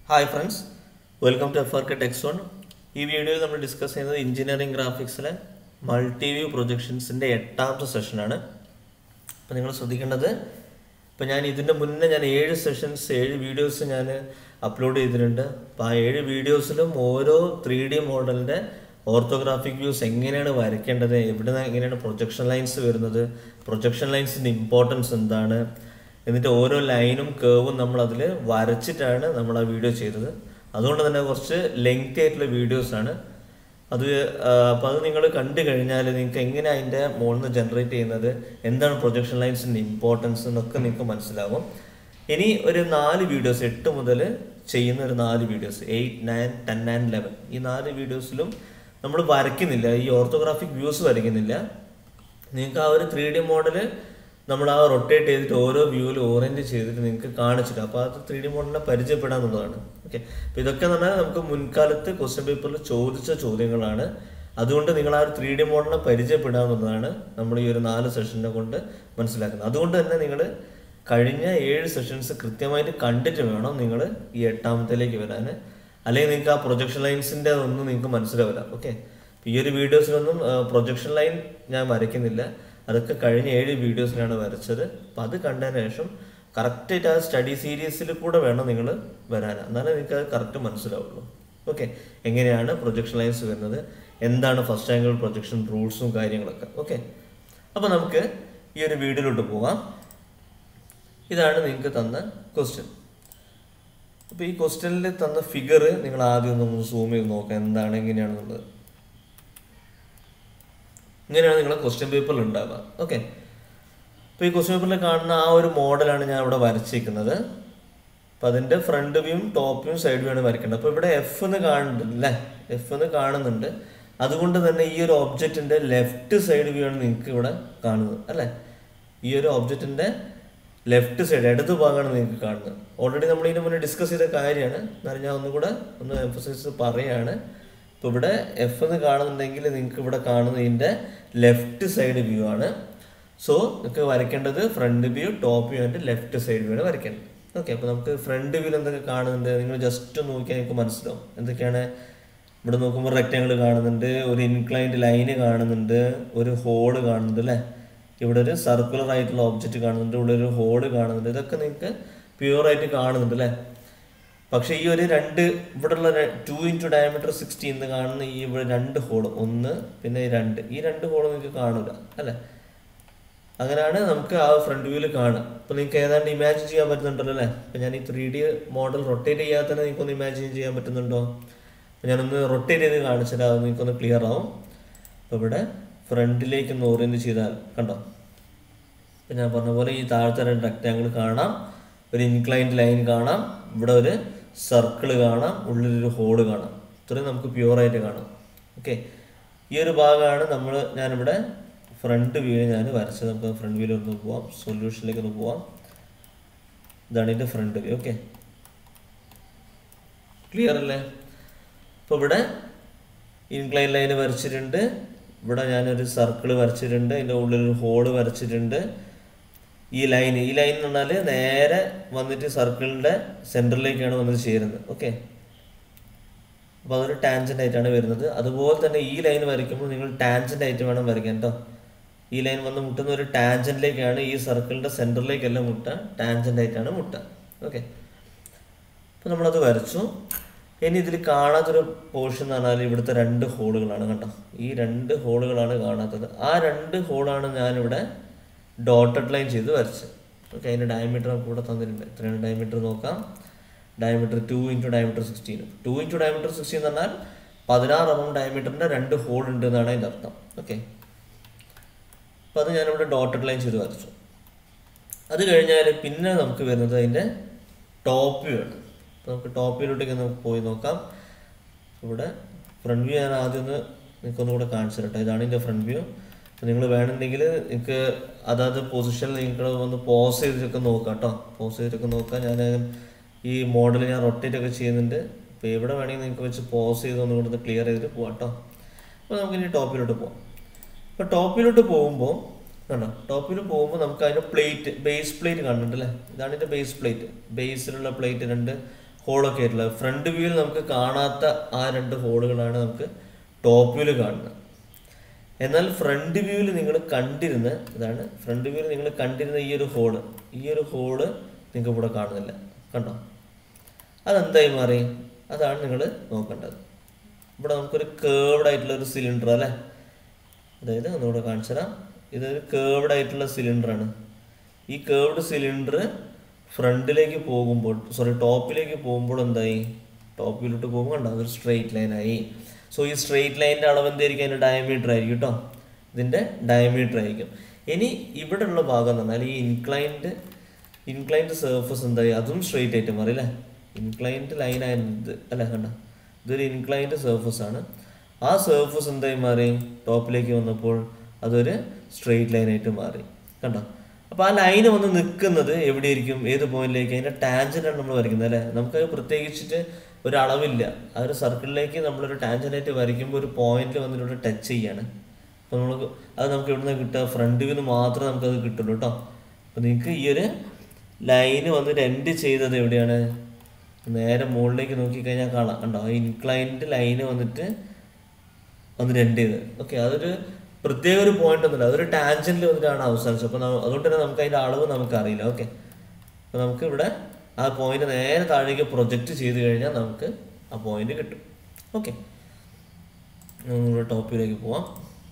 Hi friends welcome to F arc techzone ഈ വീഡിയോയിൽ നമ്മൾ ഡിസ്കസ് ചെയ്യുന്നത് എഞ്ചിനീയറിംഗ് ഗ്രാഫിക്സിലെ മൾട്ടി വ്യൂ പ്രൊജക്ഷൻസിൻ്റെ എട്ടാമത്തെ സെഷനാണ് അപ്പോൾ നിങ്ങൾ ശ്രദ്ധിക്കേണ്ടത് ഇപ്പോൾ ഞാൻ ഇതിൻ്റെ മുന്നേ ഞാൻ ഏഴ് സെഷൻസ് ഏഴ് വീഡിയോസ് ഞാൻ അപ്ലോഡ് ചെയ്തിട്ടുണ്ട് അപ്പോൾ ആ ഏഴ് വീഡിയോസിലും ഓരോ ത്രീ ഡി മോഡലിൻ്റെ ഓർത്തോഗ്രാഫിക് വ്യൂസ് എങ്ങനെയാണ് വരയ്ക്കേണ്ടത് എവിടെ നിന്ന് എങ്ങനെയാണ് പ്രൊജക്ഷൻ ലൈൻസ് വരുന്നത് പ്രൊജക്ഷൻ ലൈൻസിൻ്റെ ഇമ്പോർട്ടൻസ് എന്താണ് എന്നിട്ട് ഓരോ ലൈനും കേവും നമ്മൾ അതിൽ വരച്ചിട്ടാണ് നമ്മൾ ആ വീഡിയോ ചെയ്തത് അതുകൊണ്ട് തന്നെ കുറച്ച് ലെങ്തി ആയിട്ടുള്ള വീഡിയോസ് ആണ് അത് അപ്പോൾ അത് നിങ്ങൾ കണ്ടു കഴിഞ്ഞാൽ നിങ്ങൾക്ക് എങ്ങനെ അതിൻ്റെ മുകളിൽ നിന്ന് ജനറേറ്റ് ചെയ്യുന്നത് എന്താണ് പ്രൊജക്ഷൻ ലൈൻസിൻ്റെ ഇമ്പോർട്ടൻസ് എന്നൊക്കെ നിങ്ങൾക്ക് മനസ്സിലാവും ഇനി ഒരു നാല് വീഡിയോസ് എട്ട് മുതൽ ചെയ്യുന്ന ഒരു നാല് videos eight nine ten nine eleven ഈ നാല് വീഡിയോസിലും നമ്മൾ വരയ്ക്കുന്നില്ല ഈ ഓർത്തോഗ്രാഫിക് വ്യൂസ് വരയ്ക്കുന്നില്ല നിങ്ങൾക്ക് ആ ഒരു ത്രീ ഡി മോഡല് നമ്മൾ ആ റൊട്ടേറ്റ് ചെയ്തിട്ട് ഓരോ വ്യൂവിൽ ഓറിയൻറ്റ് ചെയ്തിട്ട് നിങ്ങൾക്ക് കാണിച്ചിട്ട് അപ്പോൾ അത് ത്രീ ഡി മോഡലിനെ പരിചയപ്പെടാന്നുള്ളതാണ് ഓക്കെ അപ്പോൾ ഇതൊക്കെ എന്ന് പറഞ്ഞാൽ നമുക്ക് മുൻകാലത്ത് ക്വസ്റ്റ്യൻ പേപ്പറിൽ ചോദിച്ച ചോദ്യങ്ങളാണ് അതുകൊണ്ട് നിങ്ങൾ ആ ഒരു ത്രീ ഡി മോഡലിനെ പരിചയപ്പെടാന്നുള്ളതാണ് നമ്മൾ ഈ ഒരു നാല് സെഷനെ കൊണ്ട് മനസ്സിലാക്കുന്നത് അതുകൊണ്ട് തന്നെ നിങ്ങൾ കഴിഞ്ഞ ഏഴ് സെഷൻസ് കൃത്യമായിട്ട് കണ്ടിട്ട് വേണം നിങ്ങൾ ഈ എട്ടാമത്തേലേക്ക് വരാൻ അല്ലെങ്കിൽ നിങ്ങൾക്ക് ആ പ്രൊജക്ഷൻ ലൈൻസിൻ്റെ ഒന്നും നിങ്ങൾക്ക് മനസ്സിലാവില്ല ഓക്കെ ഈ ഒരു വീഡിയോസിലൊന്നും പ്രൊജക്ഷൻ ലൈൻ ഞാൻ വരയ്ക്കുന്നില്ല അതൊക്കെ കഴിഞ്ഞ ഏഴ് വീഡിയോസിലാണ് വരച്ചത് അപ്പം അത് കണ്ടതിന് ശേഷം കറക്റ്റായിട്ട് ആ സ്റ്റഡി സീരീസിൽ കൂടെ വേണം നിങ്ങൾ വരാൻ എന്നാലേ നിങ്ങൾക്ക് അത് കറക്റ്റ് മനസ്സിലാവുള്ളൂ ഓക്കെ എങ്ങനെയാണ് പ്രൊജക്ഷൻ ലൈൻസ് വരുന്നത് എന്താണ് ഫസ്റ്റ് ആംഗിൾ പ്രൊജക്ഷൻ റൂൾസും കാര്യങ്ങളൊക്കെ ഓക്കെ അപ്പോൾ നമുക്ക് ഈ ഒരു വീഡിയോയിലോട്ട് പോകാം ഇതാണ് നിങ്ങൾക്ക് തന്ന ക്വസ്റ്റ്യൻ അപ്പോൾ ഈ ക്വസ്റ്റ്യനിൽ തന്ന ഫിഗർ നിങ്ങൾ ആദ്യം ഒന്ന് സൂം ചെയ്ത് നോക്കാം എന്താണ് എങ്ങനെയാണെന്നുള്ളത് ഇങ്ങനെയാണ് നിങ്ങളെ ക്വസ്റ്റ്യൻ പേപ്പറിൽ ഉണ്ടാവുക ഓക്കെ അപ്പോൾ ഈ ക്വസ്റ്റ്യൻ പേപ്പറിൽ കാണുന്ന ആ ഒരു മോഡലാണ് ഞാൻ ഇവിടെ വരച്ചിരിക്കുന്നത് അപ്പോൾ അതിൻ്റെ ഫ്രണ്ട് വ്യൂവും ടോപ്പ് വ്യൂവും സൈഡ് വ്യൂ ആണ് വരയ്ക്കേണ്ടത് അപ്പോൾ ഇവിടെ എഫ് എന്ന് കാണുന്നുണ്ട് അല്ലേ എഫ് എന്ന് കാണുന്നുണ്ട് അതുകൊണ്ട് തന്നെ ഈ ഒരു ഒബ്ജക്റ്റിൻ്റെ ലെഫ്റ്റ് സൈഡ് വ്യൂ ആണ് നിങ്ങൾക്ക് ഇവിടെ കാണുന്നത് അല്ലേ ഈ ഒരു ഒബ്ജക്റ്റിൻ്റെ ലെഫ്റ്റ് സൈഡ് ഇടത് ഭാഗമാണ് നിങ്ങൾക്ക് കാണുന്നത് ഓൾറെഡി നമ്മൾ ഇതിന് മുന്നേ ഡിസ്കസ് ചെയ്ത കാര്യമാണ് എന്നാലും ഞാൻ ഒന്നുകൂടെ ഒന്ന് എംഫസൈസ് പറയുകയാണ് ഇപ്പോൾ ഇവിടെ എഫ് എന്ന് കാണുന്നുണ്ടെങ്കിൽ നിങ്ങൾക്ക് ഇവിടെ കാണുന്നതിൻ്റെ ലെഫ്റ്റ് സൈഡ് വ്യൂ ആണ് സോ നിങ്ങൾക്ക് വരയ്ക്കേണ്ടത് front view top view and left side view ആണ് വരയ്ക്കേണ്ടത് ഓക്കെ അപ്പോൾ നമുക്ക് ഫ്രണ്ട് വ്യൂവിൽ എന്തൊക്കെ കാണുന്നുണ്ട് നിങ്ങൾ ജസ്റ്റ് ഒന്ന് നോക്കിയാൽ നിങ്ങൾക്ക് മനസ്സിലാവും എന്തൊക്കെയാണ് ഇവിടെ നോക്കുമ്പോൾ റെക്റ്റാങ്കിൾ കാണുന്നുണ്ട് ഒരു ഇൻക്ലൈൻഡ് ലൈന് കാണുന്നുണ്ട് ഒരു ഹോള് കാണുന്നുണ്ട് അല്ലേ ഇവിടെ ഒരു സർക്കുലർ ആയിട്ടുള്ള ഒബ്ജക്റ്റ് കാണുന്നുണ്ട് ഇവിടെ ഒരു ഹോള് കാണുന്നുണ്ട് ഇതൊക്കെ നിങ്ങൾക്ക് പ്യുവർ ആയിട്ട് കാണുന്നുണ്ട് അല്ലേ പക്ഷേ ഈ ഒരു രണ്ട് ഇവിടെയുള്ള ടു ഇൻറ്റു ഡയമീറ്റർ സിക്സ്റ്റി എന്ന് കാണുന്ന ഈ ഇവിടെ രണ്ട് ഹോള് ഒന്ന് പിന്നെ ഈ രണ്ട് ഈ രണ്ട് ഹോള് നിങ്ങൾക്ക് കാണൂല അല്ലേ അങ്ങനെയാണ് നമുക്ക് ആ ഫ്രണ്ട് വ്യൂവിൽ കാണുക അപ്പോൾ നിങ്ങൾക്ക് ഏതാണ്ട് ഇമാജിൻ ചെയ്യാൻ പറ്റുന്നുണ്ടല്ലോ അല്ലേ അപ്പോൾ ഞാൻ ഈ ത്രീ ഡി മോഡൽ റൊട്ടേറ്റ് ചെയ്യാതെ തന്നെ നിങ്ങൾക്കൊന്ന് ഇമാജിൻ ചെയ്യാൻ പറ്റുന്നുണ്ടോ അപ്പോൾ ഞാനൊന്ന് റൊട്ടേറ്റ് ചെയ്ത് കാണിച്ചിട്ട് അത് നിങ്ങൾക്കൊന്ന് ക്ലിയർ ആവും അപ്പോൾ ഇവിടെ ഫ്രണ്ടിലേക്ക് ഒന്ന് ഓറിയൻറ്റ് ചെയ്താൽ കണ്ടോ ഇപ്പം ഞാൻ പറഞ്ഞ പോലെ ഈ താഴത്തെ രണ്ട് റെക്റ്റാങ്കിൾ കാണാം ഒരു ഇൻക്ലൈൻഡ് ലൈൻ കാണാം ഇവിടെ ഒരു സർക്കിൾ കാണാം ഉള്ളിലൊരു ഹോള് കാണാം ഇത്രയും നമുക്ക് പ്യുവറായിട്ട് കാണാം ഓക്കെ ഈ ഒരു ഭാഗമാണ് നമ്മൾ ഞാനിവിടെ ഫ്രണ്ട് വ്യൂ ഞാൻ വരച്ചത് നമുക്ക് ഫ്രണ്ട് വ്യൂവിൽ ഒന്ന് പോവാം സൊല്യൂഷനിലേക്ക് ഒന്ന് പോവാം ഇതാണ് ഇതിൻ്റെ ഫ്രണ്ട് വ്യൂ ഓക്കെ ക്ലിയർ അല്ലേ അപ്പോൾ ഇവിടെ ഇൻക്ലൈൻ ലൈൻ വരച്ചിട്ടുണ്ട് ഇവിടെ ഞാനൊരു സർക്കിൾ വരച്ചിട്ടുണ്ട് അതിൻ്റെ ഉള്ളിൽ ഒരു ഹോള് വരച്ചിട്ടുണ്ട് ഈ ലൈൻ ഈ ലൈൻ എന്ന് പറഞ്ഞാൽ നേരെ വന്നിട്ട് സർക്കിളിൻ്റെ സെൻറ്ററിലേക്കാണ് വന്നിട്ട് ചേരുന്നത് ഓക്കെ അപ്പോൾ അതൊരു ടാൻജൻ്റ് ആയിട്ടാണ് വരുന്നത് അതുപോലെ തന്നെ ഈ ലൈൻ വരയ്ക്കുമ്പോൾ നിങ്ങൾ ടാൻജൻ്റ് ആയിട്ട് വേണം വരയ്ക്കാൻ കേട്ടോ ഈ ലൈൻ വന്ന് മുട്ടുന്ന ഒരു ടാൻജൻറ്റിലേക്കാണ് ഈ സർക്കിളിൻ്റെ സെൻറ്ററിലേക്കല്ല മുട്ടുക ടാൻജൻ്റ് ആയിട്ടാണ് മുട്ടുക ഓക്കെ അപ്പോൾ നമ്മളത് വരച്ചു ഇനി ഇതിൽ കാണാത്തൊരു പോർഷൻ എന്ന് പറഞ്ഞാൽ ഇവിടുത്തെ രണ്ട് ഹോളുകളാണ് കണ്ടോ ഈ രണ്ട് ഹോളുകളാണ് കാണാത്തത് ആ രണ്ട് ഹോളാണ് ഞാനിവിടെ ഡോട്ടഡ് ലൈൻ ചെയ്ത് വരച്ചത് ഓക്കെ അതിൻ്റെ ഡയമീറ്റർ നമുക്ക് ഇവിടെ തന്നിട്ടുണ്ട് എത്രയാണ് ഡയമീറ്റർ നോക്കാം diameter two into diameter sixteen two into diameter sixteen എന്ന് പറഞ്ഞാൽ പതിനാറ് എം എം ഡയമീറ്ററിൻ്റെ രണ്ട് ഹോൾ ഉണ്ട് എന്നാണ് അതിൻ്റെ അർത്ഥം ഓക്കെ അപ്പോൾ അത് ഞാനിവിടെ ഡോട്ടഡ് ലൈൻ ചെയ്ത് വരച്ചു അത് കഴിഞ്ഞാൽ പിന്നെ നമുക്ക് വരുന്നത് അതിൻ്റെ ടോപ്പ് വ്യൂ ആണ് അപ്പോൾ നമുക്ക് ടോപ്പ് വ്യൂയിലോട്ടേക്ക് നമുക്ക് പോയി നോക്കാം ഇവിടെ ഫ്രണ്ട് വ്യൂ ഞാൻ ആദ്യം ഒന്ന് നിങ്ങൾക്കൊന്നുകൂടെ കാണിച്ചു തരട്ടെ ഇതാണ് എൻ്റെ ഫ്രണ്ട് വ്യൂ നിങ്ങൾ വേണമെങ്കിൽ നിങ്ങൾക്ക് അതാത് പൊസിഷനിൽ നിങ്ങൾ ഒന്ന് പോസ് ചെയ്തിട്ടൊക്കെ നോക്കാം കേട്ടോ പോസ് ചെയ്തിട്ടൊക്കെ നോക്കാം ഞാൻ ഈ മോഡൽ ഞാൻ റൊട്ടേറ്റ് ഒക്കെ ചെയ്യുന്നുണ്ട് അപ്പോൾ എവിടെ വേണമെങ്കിൽ നിങ്ങൾക്ക് വെച്ച് പോസ് ചെയ്ത് ഒന്നുകൂടെ ഒന്ന് ക്ലിയർ ചെയ്തിട്ട് പോകാം കേട്ടോ അപ്പോൾ നമുക്കിനി ടോപ്പിലോട്ട് പോകാം അപ്പോൾ ടോപ്പിലോട്ട് പോകുമ്പോൾ കണ്ടോ ടോപ്പിൽ പോകുമ്പോൾ നമുക്ക് അതിൻ്റെ പ്ലേറ്റ് ബേസ് പ്ലേറ്റ് കാണുന്നുണ്ട് അല്ലേ ഇതാണ് ഇതിൻ്റെ ബേസ് പ്ലേറ്റ് ബേസിലുള്ള പ്ലേറ്റ് രണ്ട് ഹോളൊക്കെ ആയിട്ടുള്ളത് ഫ്രണ്ട് വ്യൂവിൽ നമുക്ക് കാണാത്ത ആ രണ്ട് ഹോളുകളാണ് നമുക്ക് ടോപ്പ് വ്യൂവിൽ കാണുന്നത് എന്നാൽ ഫ്രണ്ട് വ്യൂവിൽ നിങ്ങൾ കണ്ടിരുന്ന ഇതാണ് ഫ്രണ്ട് വ്യൂവിൽ നിങ്ങൾ കണ്ടിരുന്ന ഈ ഒരു ഹോള് ഈ ഒരു ഹോള് നിങ്ങൾക്ക് ഇവിടെ കാണുന്നില്ല കണ്ടോ അതെന്തായി മാറി അതാണ് നിങ്ങൾ നോക്കേണ്ടത് ഇവിടെ നമുക്കൊരു കേർവ്ഡ് ആയിട്ടുള്ള ഒരു സിലിണ്ടർ അല്ലേ അതായത് ഒന്നുകൂടെ കാണിച്ചു തരാം ഇതൊരു കേർവ്ഡ് ആയിട്ടുള്ള സിലിണ്ടറാണ് ഈ കേർവ്ഡ് സിലിണ്ടർ ഫ്രണ്ടിലേക്ക് പോകുമ്പോൾ സോറി ടോപ്പിലേക്ക് പോകുമ്പോൾ എന്തായി ടോപ്പിലോട്ട് പോകുമ്പോൾ കണ്ടോ അതൊരു സ്ട്രെയിറ്റ് ലൈനായി സോ ഈ സ്ട്രെയിറ്റ് ലൈനിൻ്റെ അളവ് എന്തായിരിക്കും അതിൻ്റെ ഡയമീറ്റർ ആയിരിക്കും കേട്ടോ ഇതിൻ്റെ ഡയമീറ്റർ ആയിരിക്കും ഇനി ഇവിടെ ഉള്ള ഭാഗം എന്ന് പറഞ്ഞാൽ ഈ ഇൻക്ലൈൻഡ് ഇൻക്ലൈൻഡ് സർഫസ് എന്തായി അതും സ്ട്രെയിറ്റ് ആയിട്ട് മാറി അല്ലേ ഇൻക്ലൈൻഡ് ലൈൻ ആയിരുന്നു ഇത് അല്ലേ കണ്ട ഇതൊരു ഇൻക്ലൈൻഡ് സർഫസ് ആണ് ആ സർഫസ് എന്തായി മാറി ടോപ്പിലേക്ക് വന്നപ്പോൾ അതൊരു സ്ട്രെയിറ്റ് ലൈനായിട്ട് മാറി കണ്ടോ അപ്പോൾ ആ ലൈന് വന്ന് നിൽക്കുന്നത് എവിടെയായിരിക്കും ഏത് പോയിന്റിലേക്ക് അതിൻ്റെ ടാൻജൻ്റാണ് നമ്മൾ വരയ്ക്കുന്നത് അല്ലേ നമുക്കത് പ്രത്യേകിച്ചിട്ട് ഒരു അളവില്ല ആ ഒരു സർക്കിളിലേക്ക് നമ്മളൊരു ടാൻജൻ്റായിട്ട് വരയ്ക്കുമ്പോൾ ഒരു പോയിന്റിൽ വന്നിട്ട് ഇവിടെ ടച്ച് ചെയ്യാണ് അപ്പോൾ നമ്മൾ അത് നമുക്ക് എവിടെ നിന്ന് കിട്ടുക ഫ്രണ്ട് വ്യൂ മാത്രമേ നമുക്കത് കിട്ടുള്ളൂ കേട്ടോ അപ്പോൾ നിങ്ങൾക്ക് ഈ ഒരു ലൈന് വന്നിട്ട് എൻഡ് ചെയ്തത് എവിടെയാണ് നേരെ മുകളിലേക്ക് നോക്കിക്കഴിഞ്ഞാൽ കാണാം കണ്ടോ ആ ഇൻക്ലൈൻഡ് ലൈന് വന്നിട്ട് വന്നിട്ട് എൻഡ് ചെയ്ത് ഓക്കെ അതൊരു പ്രത്യേക ഒരു പോയിന്റ് ഒന്നുമില്ല അതൊരു ടാൻജന്റിൽ വന്നിട്ടാണ് അവസാനിച്ചത് അപ്പോൾ അതുകൊണ്ട് തന്നെ നമുക്ക് അതിൻ്റെ അളവ് നമുക്ക് അറിയില്ല ഓക്കെ അപ്പോൾ നമുക്ക് ഇവിടെ ആ പോയിന്റ് നേരെ താഴേക്ക് പ്രൊജക്റ്റ് ചെയ്ത് കഴിഞ്ഞാൽ നമുക്ക് ആ പോയിന്റ് കിട്ടും ഓക്കെ നമ്മുടെ ടോപ്പിലേക്ക് പോവാം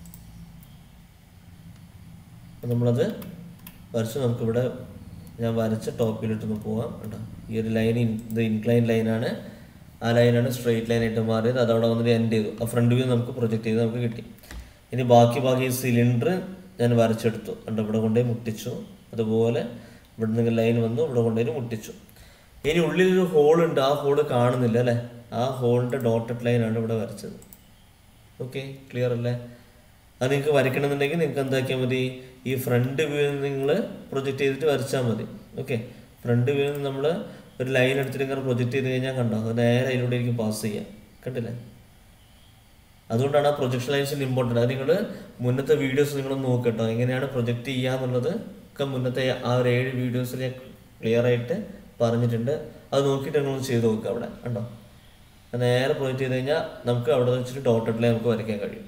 അപ്പോൾ നമ്മളത് വരച്ച് നമുക്കിവിടെ ഞാൻ വരച്ച ടോപ്പിലിട്ടൊന്ന് പോവാം കേട്ടോ ഈ ഒരു ലൈൻ ഇത് ഇൻക്ലൈൻ ലൈനാണ് ആ ലൈനാണ് സ്ട്രെയിറ്റ് ലൈനായിട്ട് മാറിയത് അതവിടെ വന്നിട്ട് എൻഡ് ചെയ്തു ആ ഫ്രണ്ട് വ്യൂ നമുക്ക് പ്രൊജക്റ്റ് ചെയ്ത് നമുക്ക് കിട്ടി ഇനി ബാക്കി ബാക്കി സിലിണ്ടർ ഞാൻ വരച്ചെടുത്തു കണ്ടോ ഇവിടെ കൊണ്ടുപോയി മുട്ടിച്ചു അതുപോലെ ഇവിടെ നിന്ന് ലൈൻ വന്നു ഇവിടെ കൊണ്ടുപോയി മുട്ടിച്ചു ഇനി ഉള്ളിലൊരു ഹോൾ ഉണ്ട് ആ ഹോള് കാണുന്നില്ല അല്ലേ ആ ഹോളിൻ്റെ ഡോട്ടഡ് ലൈനാണ് ഇവിടെ വരച്ചത് ഓക്കെ ക്ലിയർ അല്ലേ അത് നിങ്ങൾക്ക് വരയ്ക്കണമെന്നുണ്ടെങ്കിൽ നിങ്ങൾക്ക് എന്താക്കിയാൽ മതി ഈ ഫ്രണ്ട് വ്യൂ നിങ്ങൾ പ്രൊജക്റ്റ് ചെയ്തിട്ട് വരച്ചാൽ മതി ഓക്കെ ഫ്രണ്ട് വ്യൂ നമ്മൾ ഒരു ലൈൻ എടുത്തിട്ട് ഇങ്ങനെ പ്രൊജക്റ്റ് ചെയ്ത് കഴിഞ്ഞാൽ കണ്ടോ അത് നേരെ അതിലൂടെ എനിക്ക് പാസ് ചെയ്യാം കണ്ടില്ലേ അതുകൊണ്ടാണ് ആ പ്രൊജക്ഷൻ ലൈൻസിന് ഇമ്പോർട്ടൻ്റ് അത് നിങ്ങൾ മുന്നത്തെ വീഡിയോസ് നിങ്ങൾ നോക്കട്ടോ എങ്ങനെയാണ് പ്രൊജക്റ്റ് ചെയ്യുക എന്നുള്ളത് ഒക്കെ മുന്നത്തെ ആ ഒരു ഏഴ് വീഡിയോസിൽ ഞാൻ ക്ലിയർ ആയിട്ട് പറഞ്ഞിട്ടുണ്ട് അത് നോക്കിയിട്ട് നിങ്ങൾ ചെയ്ത് നോക്കുക അവിടെ കണ്ടോ അത് നേരെ പ്രൊജക്റ്റ് ചെയ്ത് കഴിഞ്ഞാൽ നമുക്ക് അവിടെ വെച്ചിട്ട് ഡോട്ടഡ് ലൈൻ നമുക്ക് വരയ്ക്കാൻ കഴിയും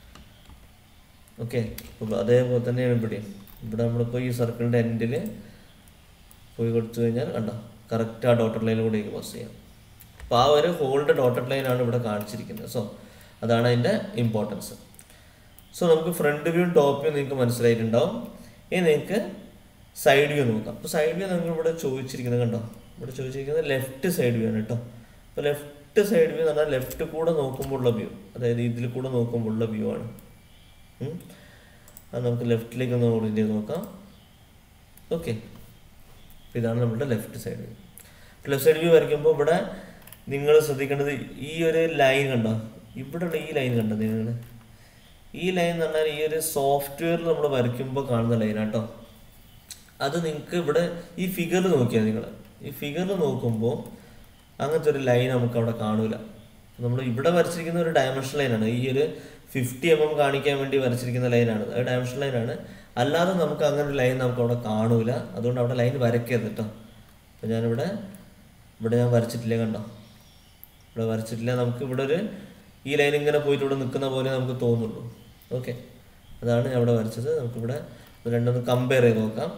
ഓക്കെ അതേപോലെ തന്നെയാണ് ഇവിടെ ഇവിടെ നമ്മളിപ്പോൾ ഈ സർക്കിളിൻ്റെ എൻഡിൽ പോയി കൊടുത്തു കഴിഞ്ഞാൽ കണ്ടോ കറക്റ്റ് ആ ഡോട്ടഡ് ലൈനിലൂടെയൊക്കെ പാസ് ചെയ്യാം അപ്പോൾ ആ ഒരു ഹോളിൻ്റെ ഡോട്ടഡ് ലൈനാണ് ഇവിടെ കാണിച്ചിരിക്കുന്നത് സോ അതാണ് അതിൻ്റെ ഇമ്പോർട്ടൻസ് സോ നമുക്ക് ഫ്രണ്ട് വ്യൂ ടോപ്പ് വ്യൂ നിങ്ങൾക്ക് മനസ്സിലായിട്ടുണ്ടാവും ഇനി നിങ്ങൾക്ക് സൈഡ് വ്യൂ നോക്കാം അപ്പോൾ സൈഡ് വ്യൂ നിങ്ങൾ ഇവിടെ ചോദിച്ചിരിക്കുന്നത് കണ്ടോ ഇവിടെ ചോദിച്ചിരിക്കുന്നത് ലെഫ്റ്റ് സൈഡ് വ്യൂ ആണ് കേട്ടോ അപ്പോൾ ലെഫ്റ്റ് സൈഡ് വ്യൂ എന്ന് പറഞ്ഞാൽ ലെഫ്റ്റ് കൂടെ നോക്കുമ്പോൾ ഉള്ള വ്യൂ അതായത് ഇതിൽ കൂടെ നോക്കുമ്പോൾ ഉള്ള വ്യൂ ആണ് ഉം. അത് നമുക്ക് ലെഫ്റ്റിലേക്ക് ഒന്ന് ഓറിയൻറ്റ് ചെയ്ത് നോക്കാം ഓക്കെ ഇതാണ് നമ്മുടെ left side view left side view വരയ്ക്കുമ്പോൾ ഇവിടെ നിങ്ങൾ ശ്രദ്ധിക്കേണ്ടത് ഈ ഒരു ലൈൻ കണ്ടോ ഇവിടെയുള്ള ഈ ലൈൻ കണ്ടോ നിങ്ങൾ ഈ ലൈൻ എന്ന് പറഞ്ഞാൽ ഈ ഒരു സോഫ്റ്റ്വെയറിൽ നമ്മൾ വരയ്ക്കുമ്പോൾ കാണുന്ന ലൈനാട്ടോ അത് നിങ്ങൾക്ക് ഇവിടെ ഈ ഫിഗറിൽ നോക്കിയാൽ നിങ്ങൾ ഈ ഫിഗറിൽ നോക്കുമ്പോൾ അങ്ങനത്തെ ഒരു ലൈൻ നമുക്ക് അവിടെ കാണൂല നമ്മൾ ഇവിടെ വരച്ചിരിക്കുന്ന ഒരു ഡയമെൻഷൻ ലൈനാണ് ഈ ഒരു ഫിഫ്റ്റി എം എം കാണിക്കാൻ വേണ്ടി വരച്ചിരിക്കുന്ന ലൈനാണ് അത് ഡയമെൻഷൻ ലൈനാണ് അല്ലാതെ നമുക്ക് അങ്ങനെ ഒരു ലൈൻ നമുക്ക് അവിടെ കാണൂല അതുകൊണ്ട് അവിടെ ലൈൻ വരയ്ക്കരുത് കേട്ടോ അപ്പോൾ ഞാനിവിടെ ഇവിടെ ഞാൻ വരച്ചിട്ടില്ല കണ്ടോ ഇവിടെ വരച്ചിട്ടില്ല നമുക്ക് ഇവിടെ ഒരു ഈ ലൈൻ ഇങ്ങനെ പോയിട്ട് ഇവിടെ നിൽക്കുന്ന പോലെ നമുക്ക് തോന്നുള്ളൂ ഓക്കെ അതാണ് ഞാൻ ഇവിടെ വരച്ചത് നമുക്കിവിടെ ഇത് രണ്ടൊന്ന് കമ്പയർ ചെയ്ത് നോക്കാം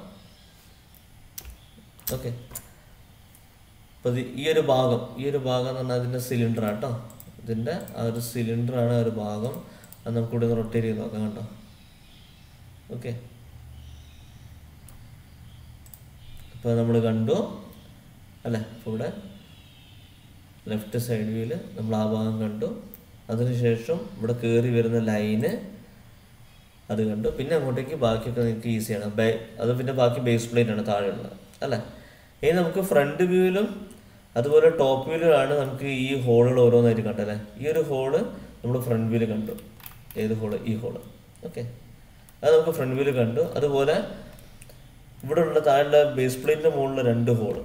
ഓക്കെ അപ്പോൾ ഈ ഒരു ഭാഗം ഈ ഒരു ഭാഗം എന്ന് പറഞ്ഞാൽ അതിൻ്റെ സിലിണ്ടർ കേട്ടോ ഇതിൻ്റെ ആ ഒരു സിലിണ്ടറാണ് ആ ഒരു ഭാഗം അത് നമുക്ക് ഇവിടെ റൊട്ടേറ്റ് ചെയ്ത് നോക്കാം കേട്ടോ ഓക്കെ അപ്പോൾ നമ്മൾ കണ്ടു അല്ലേ അപ്പോൾ ഇവിടെ ലെഫ്റ്റ് സൈഡ് വ്യൂവിൽ നമ്മൾ ആ ഭാഗം കണ്ടു അതിനുശേഷം ഇവിടെ കയറി വരുന്ന ലൈന് അത് കണ്ടു പിന്നെ അങ്ങോട്ടേക്ക് ബാക്കിയൊക്കെ നിങ്ങൾക്ക് ഈസിയാണ് ബേ അത് പിന്നെ ബാക്കി ബേസ് പ്ലേറ്റ് ആണ് താഴെയുള്ളത് അല്ലേ ഇനി നമുക്ക് ഫ്രണ്ട് വ്യൂവിലും അതുപോലെ ടോപ്പ് വ്യൂവിലാണ് നമുക്ക് ഈ ഹോളുകൾ ഓരോന്നായിട്ട് കണ്ടല്ലേ ഈ ഒരു ഹോള് നമ്മൾ ഫ്രണ്ട് വ്യൂവിൽ കണ്ടു ഏത് ഹോള് ഈ ഹോള് ഓക്കെ അത് നമുക്ക് ഫ്രണ്ട് വ്യൂവിൽ കണ്ടു അതുപോലെ ഇവിടെ ഉള്ള താഴെ ബേസ് പ്ലേറ്റിൻ്റെ മുകളിൽ രണ്ട് ഹോള്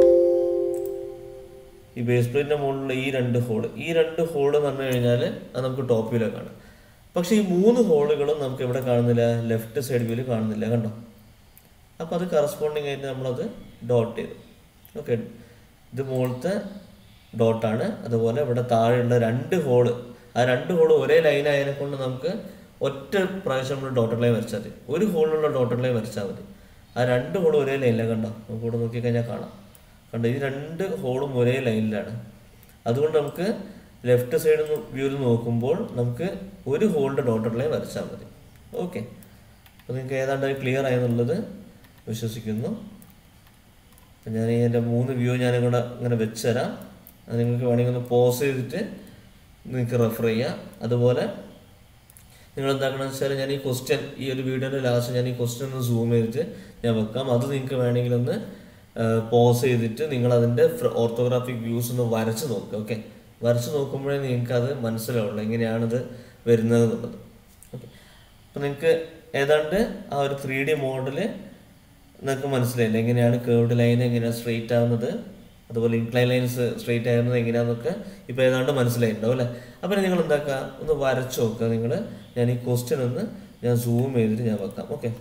ഈ ബേസ് പ്ലേറ്റിൻ്റെ മുകളിലുള്ള ഈ രണ്ട് ഹോള് ഈ രണ്ട് ഹോള് എന്ന് പറഞ്ഞു കഴിഞ്ഞാൽ അത് നമുക്ക് ടോപ്പ് വ്യൂവിലാണ് കാണാം പക്ഷേ ഈ മൂന്ന് ഹോളുകളും നമുക്ക് എവിടെ കാണുന്നില്ല ലെഫ്റ്റ് സൈഡ് വ്യൂവിൽ കാണുന്നില്ല കണ്ടോ അപ്പോൾ അത് കറസ്പോണ്ടിങ് ആയിട്ട് നമ്മളത് ഡോട്ട് ചെയ്തു ഓക്കെ ഇത് മുകളിലത്തെ ഡോട്ടാണ് അതുപോലെ ഇവിടെ താഴെയുള്ള രണ്ട് ഹോള് ആ രണ്ട് ഹോള് ഒരേ ലൈൻ ആയതിനെ കൊണ്ട് നമുക്ക് ഒറ്റ പ്രാവശ്യം നമ്മൾ ഡോട്ടർ ലൈൻ വരച്ചാൽ മതി ഒരു ഹോളിലുള്ള ഡോട്ടർ ലൈൻ വരച്ചാൽ മതി ആ രണ്ട് ഹോളും ഒരേ ലൈനിലാണ് കണ്ടോ നമുക്ക് ഇവിടെ നോക്കിക്കഴിഞ്ഞാൽ കാണാം കണ്ടോ ഈ രണ്ട് ഹോളും ഒരേ ലൈനിലാണ് അതുകൊണ്ട് നമുക്ക് ലെഫ്റ്റ് സൈഡ് വ്യൂവിൽ നോക്കുമ്പോൾ നമുക്ക് ഒരു ഹോളിൻ്റെ ഡോട്ടർ ലൈൻ വരച്ചാൽ മതി ഓക്കെ അപ്പോൾ നിങ്ങൾക്ക് ഏതാണ്ട് ക്ലിയർ ആയെന്നുള്ളത് വിശ്വസിക്കുന്നു അപ്പം ഞാൻ ഇതിൻ്റെ മൂന്ന് വ്യൂ ഞാനിവിടെ ഇങ്ങനെ വെച്ച് തരാം അത് നിങ്ങൾക്ക് വേണമെങ്കിൽ ഒന്ന് പോസ് ചെയ്തിട്ട് നിങ്ങൾക്ക് റെഫർ ചെയ്യാം അതുപോലെ നിങ്ങൾ എന്താക്കണമെന്ന് വെച്ചാൽ ഞാൻ ഈ ക്വസ്റ്റ്യൻ ഈ ഒരു വീഡിയോൻ്റെ ലാസ്റ്റ് ഞാൻ ഈ ക്വസ്റ്റ്യൻ ഒന്ന് സൂം ചെയ്തിട്ട് ഞാൻ വെക്കാം അത് നിങ്ങൾക്ക് വേണമെങ്കിൽ ഒന്ന് പോസ് ചെയ്തിട്ട് നിങ്ങൾ അതിൻ്റെ ഓർത്തോഗ്രാഫിക് വ്യൂസ് ഒന്ന് വരച്ച് നോക്കുക ഓക്കെ വരച്ച് നോക്കുമ്പോഴേ നിങ്ങൾക്ക് അത് മനസ്സിലാവുള്ളൂ എങ്ങനെയാണിത് വരുന്നത് എന്നുള്ളത് ഓക്കെ അപ്പം നിങ്ങൾക്ക് ഏതാണ്ട് ആ ഒരു ത്രീ ഡി മോഡല് നിങ്ങൾക്ക് മനസ്സിലായില്ല എങ്ങനെയാണ് കേർഡ് ലൈൻ എങ്ങനെയാണ് സ്ട്രെയിറ്റ് ആവുന്നത് അതുപോലെ ഇൻക്ലൈൻ ലൈൻസ് സ്ട്രെയിറ്റ് ആകുന്നത് എങ്ങനെയാണെന്നൊക്കെ ഇപ്പോൾ ഏതാണ്ട് മനസ്സിലായിട്ടുണ്ടാവും അല്ലേ അപ്പം നിങ്ങൾ എന്താക്കുക ഒന്ന് വരച്ച് നോക്കുക നിങ്ങൾ ഞാൻ ഈ ക്വസ്റ്റ്യൻ ഒന്ന് ഞാൻ സൂം ചെയ്തിട്ട് ഞാൻ വെക്കാം ഓക്കെ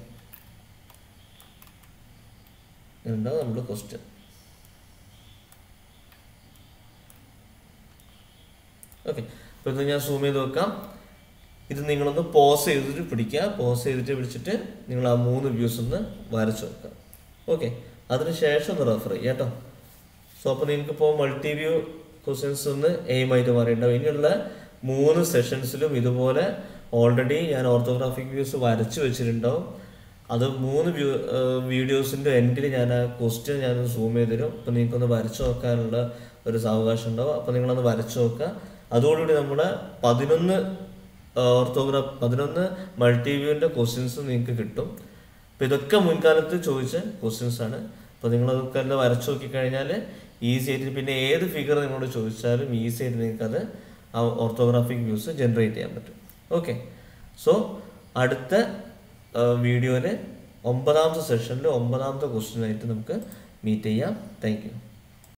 ഉണ്ടാവും നമ്മുടെ ക്വസ്റ്റ്യൻ ഓക്കെ അപ്പോൾ ഇത് ഞാൻ സൂം ചെയ്ത് വെക്കാം ഇത് നിങ്ങളൊന്ന് പോസ് ചെയ്തിട്ട് പിടിക്കുക പോസ് ചെയ്തിട്ട് പിടിച്ചിട്ട് നിങ്ങൾ ആ മൂന്ന് വ്യൂസ് ഒന്ന് വരച്ച് വെക്കുക ഓക്കെ അതിന് ശേഷം ഒന്ന് റെഫർ ചെയ്യുക കേട്ടോ സോ അപ്പോൾ നിങ്ങൾക്ക് ഇപ്പോൾ മൾട്ടി വ്യൂ ക്വസ്റ്റ്യൻസ് ഒന്ന് എയിം ആയിട്ട് മാറിയിട്ടുണ്ടാവും ഇനിയുള്ള മൂന്ന് സെഷൻസിലും ഇതുപോലെ ഓൾറെഡി ഞാൻ ഓർത്തോഗ്രാഫിക് വ്യൂസ് വരച്ച് വെച്ചിട്ടുണ്ടാവും അത് മൂന്ന് വ്യൂ വീഡിയോസിൻ്റെ എൻഡിൽ ഞാൻ ആ ക്വസ്റ്റ്യൻ ഞാൻ സൂം ചെയ്ത് തരും അപ്പോൾ നിങ്ങൾക്കൊന്ന് വരച്ച് നോക്കാനുള്ള ഒരു സാവകാശം ഉണ്ടാവും അപ്പോൾ നിങ്ങളൊന്ന് വരച്ച് നോക്കുക അതോടുകൂടി നമ്മുടെ പതിനൊന്ന് ഓർത്തോഗ്രാഫ് പതിനൊന്ന് മൾട്ടി വ്യൂവിൻ്റെ ക്വസ്റ്റ്യൻസ് നിങ്ങൾക്ക് കിട്ടും അപ്പോൾ ഇതൊക്കെ മുൻകാലത്ത് ചോദിച്ച ക്വസ്റ്റ്യൻസ് ആണ് അപ്പോൾ നിങ്ങളതൊക്കെ എല്ലാം വരച്ച് നോക്കിക്കഴിഞ്ഞാൽ ഈസി ആയിട്ട് പിന്നെ ഏത് ഫിഗർ നിങ്ങളോട് ചോദിച്ചാലും ഈസി ആയിട്ട് നിങ്ങൾക്കത് ആ ഓർത്തോഗ്രാഫിക് വ്യൂസ് ജനറേറ്റ് ചെയ്യാൻ പറ്റും ഓക്കെ സോ അടുത്ത വീഡിയോയിൽ ഒമ്പതാമത്തെ സെഷനിൽ ഒമ്പതാമത്തെ ക്വസ്റ്റ്യനായിട്ട് നമുക്ക് മീറ്റ് ചെയ്യാം താങ്ക് യു